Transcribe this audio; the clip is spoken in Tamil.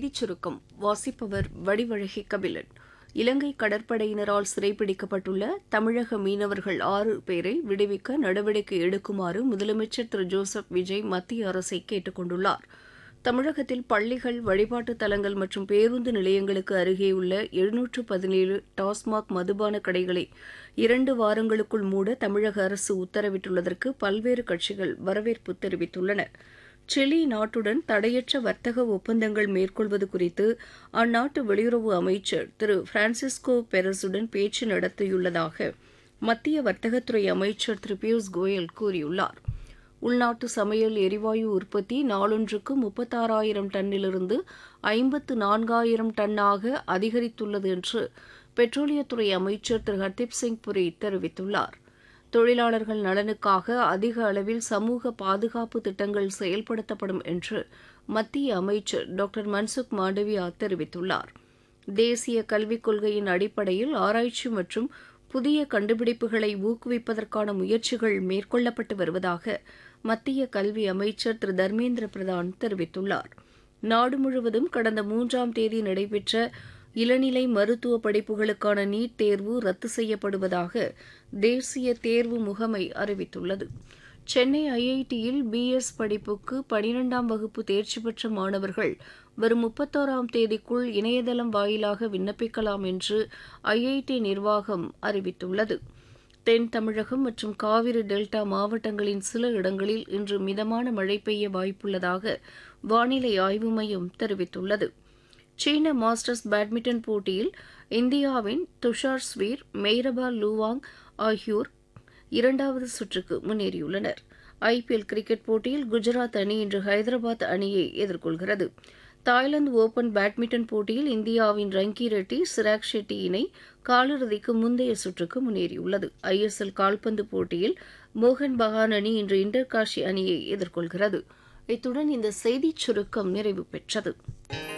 செய்திச் சுருக்கம் வாசிப்பவர் வடிவழகி கபிலன் இலங்கை கடற்படையினரால் சிறைப்பிடிக்கப்பட்டுள்ள தமிழக மீனவர்கள் ஆறு பேரை விடுவிக்க நடவடிக்கை எடுக்குமாறு முதலமைச்சர் திரு ஜோசப் விஜய் மத்திய அரசை கேட்டுக் கொண்டுள்ளார் தமிழகத்தில் பள்ளிகள் வழிபாட்டுத் தலங்கள் மற்றும் பேருந்து நிலையங்களுக்கு அருகேயுள்ள எழுநூற்று பதினேழு டாஸ்மாக் மதுபான கடைகளை இரண்டு வாரங்களுக்குள் மூட தமிழக அரசு உத்தரவிட்டுள்ளதற்கு பல்வேறு கட்சிகள் வரவேற்பு தெரிவித்துள்ளன சிலி நாட்டுடன் தடையற்ற வர்த்தக ஒப்பந்தங்கள் மேற்கொள்வது குறித்து அந்நாட்டு வெளியுறவு அமைச்சர் திரு பிரான்சிஸ்கோ பெரஸுடன் பேச்சு நடத்தியுள்ளதாக மத்திய வர்த்தகத்துறை அமைச்சர் திரு பியூஷ் கோயல் கூறியுள்ளார் உள்நாட்டு சமையல் எரிவாயு உற்பத்தி நாளொன்றுக்கு முப்பத்தாறாயிரம் டன்னிலிருந்து ஐம்பத்து நான்காயிரம் டன்னாக அதிகரித்துள்ளது என்று பெட்ரோலியத்துறை அமைச்சர் திரு ஹர்தீப் சிங் புரி தெரிவித்துள்ளார் தொழிலாளர்கள் நலனுக்காக அதிக அளவில் சமூக பாதுகாப்பு திட்டங்கள் செயல்படுத்தப்படும் என்று மத்திய அமைச்சர் டாக்டர் மன்சுக் மாண்டவியா தெரிவித்துள்ளார் தேசிய கல்விக் கொள்கையின் அடிப்படையில் ஆராய்ச்சி மற்றும் புதிய கண்டுபிடிப்புகளை ஊக்குவிப்பதற்கான முயற்சிகள் மேற்கொள்ளப்பட்டு வருவதாக மத்திய கல்வி அமைச்சர் திரு தர்மேந்திர பிரதான் தெரிவித்துள்ளார் நாடு முழுவதும் கடந்த மூன்றாம் தேதி நடைபெற்ற இளநிலை மருத்துவ படிப்புகளுக்கான நீட் தேர்வு ரத்து செய்யப்படுவதாக தேசிய தேர்வு முகமை அறிவித்துள்ளது சென்னை ஐஐடியில் பிஎஸ் படிப்புக்கு பனிரெண்டாம் வகுப்பு தேர்ச்சி பெற்ற மாணவர்கள் வரும் முப்பத்தோராம் தேதிக்குள் இணையதளம் வாயிலாக விண்ணப்பிக்கலாம் என்று ஐஐடி நிர்வாகம் அறிவித்துள்ளது தென் தமிழகம் மற்றும் காவிரி டெல்டா மாவட்டங்களின் சில இடங்களில் இன்று மிதமான மழை பெய்ய வாய்ப்புள்ளதாக வானிலை ஆய்வு மையம் தெரிவித்துள்ளது சீன மாஸ்டர்ஸ் பேட்மிண்டன் போட்டியில் இந்தியாவின் துஷார் ஸ்வீர் மெய்ரபா லூவாங் ஆகியோர் இரண்டாவது சுற்றுக்கு முன்னேறியுள்ளனர் ஐபிஎல் கிரிக்கெட் போட்டியில் குஜராத் அணி இன்று ஹைதராபாத் அணியை எதிர்கொள்கிறது தாய்லாந்து ஓபன் பேட்மிண்டன் போட்டியில் இந்தியாவின் ரங்கி ரெட்டி சிராக் ஷெட்டி இணை காலிறுதிக்கு முந்தைய சுற்றுக்கு முன்னேறியுள்ளது ஐஎஸ்எல் கால்பந்து போட்டியில் மோகன் பகான் அணி இன்று இன்டர்காஷி அணியை எதிர்கொள்கிறது இத்துடன் இந்த செய்திச் சுருக்கம் நிறைவு பெற்றது